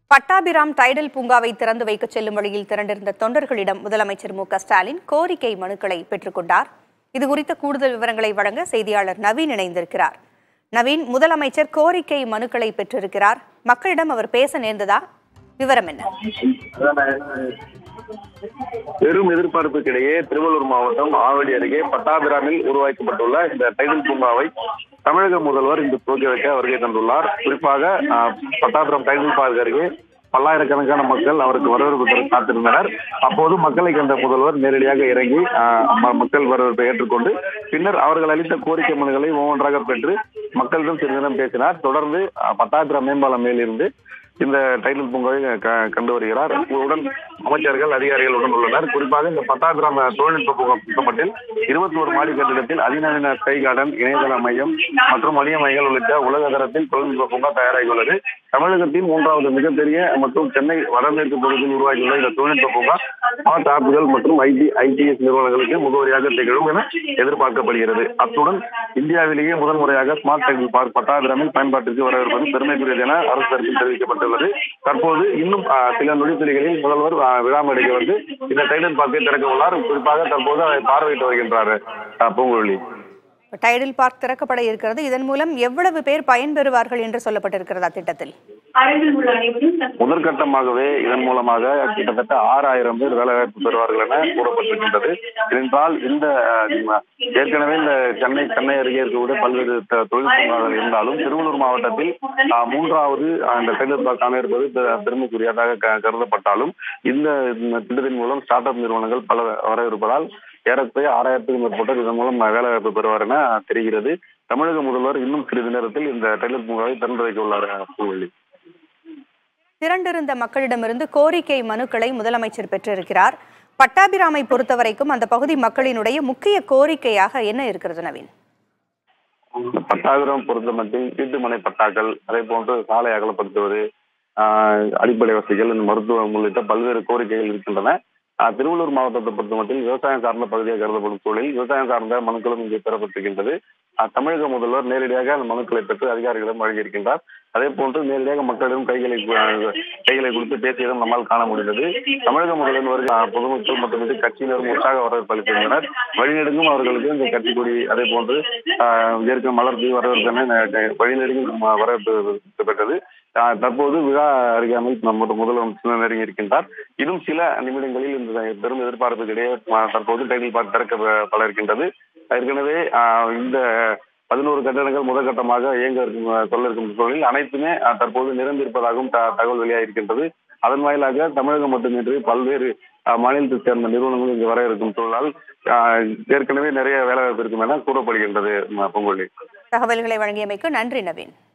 Pattabiram tidal பூங்காவை திறந்து வைக்க செல்லும் வழியில் திரண்டிருந்த தொண்டர்களிடம் முதலமைச்சர் மு க ஸ்டாலின் கோரிக்கை மனுக்களை பெற்றுக்கொண்டார் இது குறித்த கூடுதல் விவரங்களை வழங்க செய்தியாளர் நவீன் இணைந்திருக்கிறார் நவீன் முதலமைச்சர் கோரிக்கை மனுக்களை பெற்றிருக்கிறார் மக்களிடம் அவர் பேச நேர்ந்ததா விவரம் என்ன பெரும் எதிர்பார்ப்புக்கிடையே திருவள்ளூர் மாவட்டம் ஆவடி அருகே பட்டாபிராமில் உருவாக்கப்பட்டுள்ள இந்த டைடல் பூங்காவை தமிழக முதல்வர் இன்று துவக்கி வைக்க வருகை தந்துள்ளார் குறிப்பாக ஆஹ், பட்டாபிராம் டைடல் பார்க் அருகே பல்லாயிரக்கணக்கான மக்கள் அவருக்கு வரவேற்பு தர காத்திருந்தனர் அப்போது மக்களை கண்ட முதல்வர் நேரடியாக இறங்கி ஆஹ், ம- மக்கள் வரவேற்பை ஏற்றுக்கொண்டு பின்னர் அவர்கள் அளித்த கோரிக்கை மனுக்களை ஒவ்வொன்றாக பெற்று மக்களிடம் சிறிது நேரம் பேசினார் தொடர்ந்து ஆஹ், பட்டாபிராம் மேம்பாலம் மேலிருந்து இந்த டைட்டில் பூங்காவை க- கண்டு வருகிறார் உடன் அமைச்சர்கள் அதிகாரிகள் உடன் உள்ளனர் குறிப்பாக இந்த பத்தாபிராம தொழில்நுட்ப பூங்கா புத்தமட்டில் இருபத்தி ஒரு மாடி கட்டிடத்தில் அதிநவீன ஸ்கை கார்டன் இணையதள மையம் மற்றும் வணிக மையங்கள் உள்ளிட்ட உலக தரத்தில் தொழில்நுட்ப பூங்கா தயாராகியுள்ளது தமிழகத்தின் மூன்றாவது மிகப்பெரிய மற்றும் சென்னை வடமேற்கு பகுதியில் உருவாகியுள்ள இந்த தொழில்நுட்ப பூங்கா ஸ்மார்ட் ஆப்புகள் மற்றும் ஐடி ஐடிஎஸ் நிறுவனங்களுக்கு முகவரியாக திகழும் என எதிர்பார்க்கப்படுகிறது அத்துடன் இந்தியாவிலேயே முதல் முறையாக ஸ்மார்ட் டைட்டில் பார்க் பட்டாபிராமில் பயன்பாட்டிற்கு வரவிருப்பது பெருமைக்குரியது என அரசு தரப்பில் தெரிவிக்கப்பட்டுள்ளது தற்போது இன்னும் ஆஹ், சில நொடித்துளிகளில் முதல்வர் ஆஹ், விழா மேடைக்கு வந்து இந்த டைட்டில் பார்க்கை திறக்க உள்ளார் குறிப்பாக தற்போது அதை பார்வையிட்டு வருகின்றார் ஆஹ், பூங்குழலி டைடல் பார்க் திறக்கப்பட இருக்கிறது இதன் மூலம் எவ்வளவு பேர் பயன்பெறுவார்கள் என்று சொல்லப்பட்டிருக்கிறதா திட்டத்தில் அரங்கில் உள்ள அனைவரும் முதற்கட்டமாகவே இதன் மூலமாக கிட்டத்தட்ட ஆறாயிரம் பேர் வேலைவாய்ப்பு பெறுவார்கள் என கூறப்பட்டிருக்கின்றது ஏனென்றால் இந்த அஹ், ஏற்கனவே இந்த சென்னை சென்னை அருகே இருக்கக்கூடிய பல்வேறு த- தொழில் பூங்காக்கள் இருந்தாலும் திருவள்ளூர் மாவட்டத்தில் அஹ், மூன்றாவது அஹ், இந்த டெய்லர் பார்க் அமைப்பது பெ- பெருமைக்குரியதாக க- கருதப்பட்டாலும் இந்த இந்த திட்டத்தின் மூலம் ஸ்டார்ட் அப் நிறுவனங்கள் பல வர இருப்பதால் ஏறக்குறைய ஆறாயிரத்துக்கும் மேற்பட்டோர் இதன் மூலம் வேலைவாய்ப்பு பெறுவார் என தெரிகிறது தமிழக முதல்வர் இன்னும் சிறிது நேரத்தில் இந்த டெய்லர் பூங்காவை திறந்து வைக்க உள்ளார் பூவள்ளி திரண்டிருந்த மக்களிடமிருந்து கோரிக்கை மனுக்களை முதலமைச்சர் பெற்றிருக்கிறார் பட்டாபிராமை பொறுத்தவரைக்கும் அந்த பகுதி மக்களினுடைய முக்கிய கோரிக்கையாக என்ன இருக்கிறது நவீன் இந்த பட்டாபிரம் பொறுத்தமட்டில் வீட்டுமனை பட்டாக்கள் அதே போன்று சாலை அகலப்படுத்துவது ஆஹ், அடிப்படை வசதிகள் இந்த மருத்துவம் உள்ளிட்ட பல்வேறு கோரிக்கைகள் இருக்கின்றன ஆஹ், திருவள்ளூர் மாவட்டத்தை பொறுத்தமட்டில் விவசாயம் சார்ந்த பகுதியாக கருதப்படும் சூழலில் விவசாயம் சார்ந்த மனுக்களும் இங்கே பெறப்பட்டிருக்கின்றது ஆஹ், தமிழக முதல்வர் நேரடியாக அந்த மனுக்களை பெற்று அதிகாரிகளிடம் வழங்கியிருக்கின்றார் அதே போன்று நேரடியாக மக்களிடம் கைகளை கு- கைகளை கொடுத்து பேசியதும் நம்மால் காண முடிந்தது தமிழக முதல்வர் வருகை, ஆஹ், பொதுமக்கள் மட்டுமின்றி கட்சியினரும் உற்சாக வரவேற்பு அளித்திருந்தனர் வழிநெடுங்கும் அவர்களுக்கு இந்த கட்சி கொடி அதே போன்று ஆஹ், இயற்கை மலர்ந்து வரவேற்பு என ந- வழிநெடுங்கும் ம- வரவேற்பு பெற்றது ஆஹ், தற்போது விழா அருகாமையில் நம்ம முதலமைச்சர் நெருங்கி இருக்கின்றார் இன்னும் சில நிமிடங்களில் இந்த பெரும் எதிர்பார்ப்புக்கிடையே ஆஹ், தற்போது டைட்டில் பார்க் திறக்க பல இருக்கின்றது ஏற்கனவே ஆஹ், இந்த பதினோரு கட்டடங்கள் முதற்கட்டமாக இயங்க இருக்கும் சொல்ல இருக்கும் சூழலில் அனைத்துமே ஆஹ், தற்போது நிரம்பியிருப்பதாகவும் த- தகவல் வெளியாகியிருக்கின்றது அதன் வாயிலாக தமிழகம் மட்டுமின்றி பல்வேறு ஆஹ், மாநிலத்தைச் சேர்ந்த நிறுவனங்களும் இங்கு வர இருக்கும் சூழலால் ஆஹ், ஏற்கனவே நிறைய வேலைவாய்ப்பு இருக்கும் என கூறப்படுகின்றது ம- பொங்கொழி தகவல்களை வழங்கியமைக்கு நன்றி நவீன்